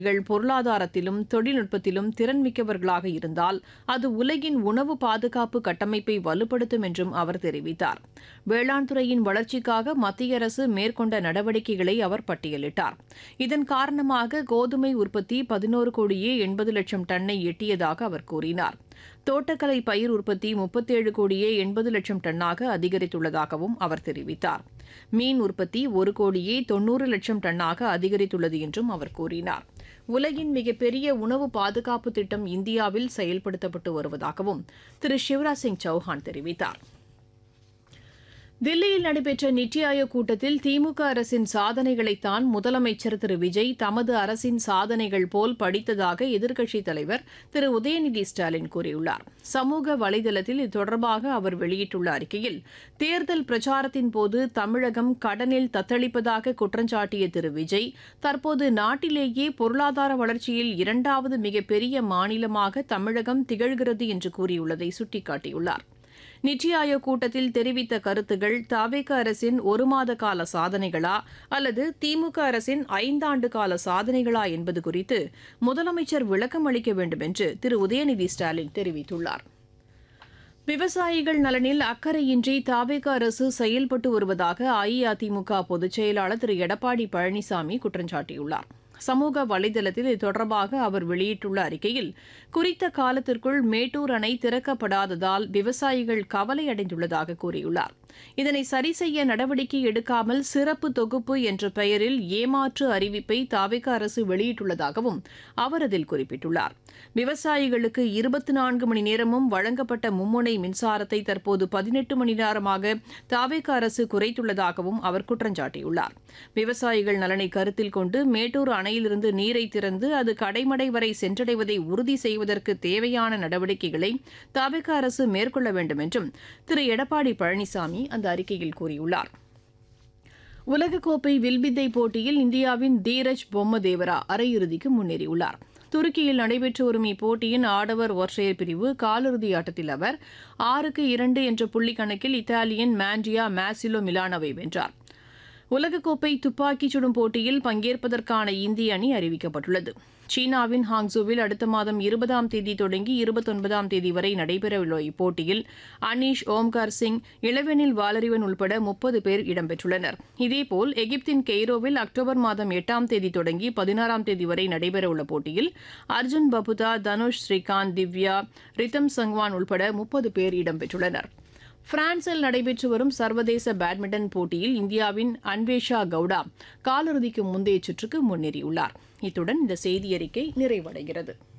கள் பொருளாதாரத்திலும் தொழில்நுட்பத்திலும் திறன்மிக்கவர்களாக இருந்தால் அது உலகின் உணவு பாதுகாப்பு கட்டமைப்பை வலுப்படுத்தும் என்றும் அவர் தெரிவித்தார் வேளாண் துறையின் வளர்ச்சிக்காக மத்திய அரசு மேற்கொண்ட நடவடிக்கைகளை அவர் பட்டியலிட்டார் இதன் காரணமாக கோதுமை உற்பத்தி பதினோரு கோடியே எண்பது லட்சம் டன்னை எட்டியதாக அவர் கூறினார் தோட்டக்கலை பயிர் உற்பத்தி முப்பத்தேழு கோடியே எண்பது லட்சம் டன்னாக அதிகரித்துள்ளதாகவும் அவர் தெரிவித்தார் மீன் உற்பத்தி ஒரு கோடியே தொன்னூறு லட்சம் டன்னாக அதிகரித்துள்ளது என்றும் அவர் கூறினார் உலகின் மிகப்பெரிய உணவு பாதுகாப்பு திட்டம் இந்தியாவில் செயல்படுத்தப்பட்டு வருவதாகவும் திரு சிவராஜ் சிங் சௌஹான் தெரிவித்தார் தில்லியில் நடைபெற்ற நித்தி ஆயோக் கூட்டத்தில் திமுக அரசின் சாதனைகளைத்தான் முதலமைச்சர் திரு விஜய் தமது அரசின் சாதனைகள் போல் படித்ததாக எதிர்க்கட்சித் தலைவர் திரு உதயநிதி ஸ்டாலின் கூறியுள்ளார் சமூக வலைதளத்தில் இது தொடர்பாக அவர் வெளியிட்டுள்ள அறிக்கையில் தேர்தல் பிரச்சாரத்தின் போது தமிழகம் கடனில் தத்தளிப்பதாக குற்றஞ்சாட்டிய திரு விஜய் தற்போது நாட்டிலேயே பொருளாதார வளர்ச்சியில் இரண்டாவது மிகப்பெரிய மாநிலமாக தமிழகம் திகழ்கிறது என்று கூறியுள்ளதை சுட்டிக்காட்டியுள்ளார் நித்தி ஆயோக் கூட்டத்தில் தெரிவித்த கருத்துகள் தாவேக அரசின் ஒரு மாத கால சாதனைகளா அல்லது திமுக அரசின் ஐந்தாண்டு கால சாதனைகளா என்பது குறித்து முதலமைச்சர் விளக்கம் அளிக்க வேண்டும் என்று திரு உதயநிதி ஸ்டாலின் தெரிவித்துள்ளார் விவசாயிகள் நலனில் அக்கறையின்றி தாவேக அரசு செயல்பட்டு வருவதாக அஇஅதிமுக பொதுச் செயலாளர் திரு எடப்பாடி பழனிசாமி குற்றம் சாட்டியுள்ளார் சமூக வலைதளத்தில் இது தொடர்பாக அவர் வெளியிட்டுள்ள அறிக்கையில் குறித்த காலத்திற்குள் மேட்டூர் அணை திறக்கப்படாததால் விவசாயிகள் கவலை அடைந்துள்ளதாக கூறியுள்ளார் இதனை சரி செய்ய நடவடிக்கை எடுக்காமல் சிறப்பு தொகுப்பு என்ற பெயரில் ஏமாற்று அறிவிப்பை தாவிக அரசு வெளியிட்டுள்ளதாகவும் அவர் அதில் குறிப்பிட்டுள்ளார் விவசாயிகளுக்கு இருபத்தி நான்கு மணி நேரமும் வழங்கப்பட்ட மும்முனை மின்சாரத்தை தற்போது பதினெட்டு மணி நேரமாக தாவேக அரசு குறைத்துள்ளதாகவும் அவர் குற்றஞ்சாட்டியுள்ளார் விவசாயிகள் நலனை கருத்தில் கொண்டு மேட்டூர் அணையிலிருந்து நீரை திறந்து அது கடைமடை வரை சென்றடைவதை உறுதி செய்வதற்கு தேவையான நடவடிக்கைகளை தாவேக அரசு மேற்கொள்ள வேண்டும் என்றும் திரு எடப்பாடி பழனிசாமி அந்த அறிக்கையில் கூறியுள்ளார் உலகக்கோப்பை வில்வித்தை போட்டியில் இந்தியாவின் தீரஜ் பொம்மதேவரா அரையிறுதிக்கு முன்னேறியுள்ளார் துருக்கியில் நடைபெற்று வரும் இப்போட்டியின் ஆடவர் ஒற்றையர் பிரிவு காலிறுதி ஆட்டத்தில் அவர் ஆறுக்கு இரண்டு என்ற புள்ளி கணக்கில் இத்தாலியன் மாண்டியா மேசிலோ மிலானோவை வென்றார் உலகக்கோப்பை துப்பாக்கிச் சுடும் போட்டியில் பங்கேற்பதற்கான இந்திய அணி அறிவிக்கப்பட்டுள்ளது சீனாவின் ஹாங்ஸோவில் அடுத்த மாதம் இருபதாம் தேதி தொடங்கி இருபத்தொன்பதாம் தேதி வரை நடைபெறவுள்ள இப்போட்டியில் அனீஷ் ஓம்கார் சிங் இளவெனில் வாலறிவன் உள்பட முப்பது பேர் இடம்பெற்றுள்ளனர் இதேபோல் எகிப்தின் கெய்ரோவில் அக்டோபர் மாதம் எட்டாம் தேதி தொடங்கி பதினாறாம் தேதி வரை நடைபெறவுள்ள போட்டியில் அர்ஜுன் பபுதா தனுஷ் ஸ்ரீகாந்த் திவ்யா ரித்தம் சங்வான் உள்பட முப்பது பேர் இடம்பெற்றுள்ளனர் பிரான்சில் நடைபெற்று வரும் சர்வதேச பேட்மிண்டன் போட்டியில் இந்தியாவின் அன்வேஷா கவுடா காலிறுதிக்கு முந்தைய சுற்றுக்கு முன்னேறியுள்ளார் இத்துடன் இந்த செய்தியறிக்கை நிறைவடைகிறது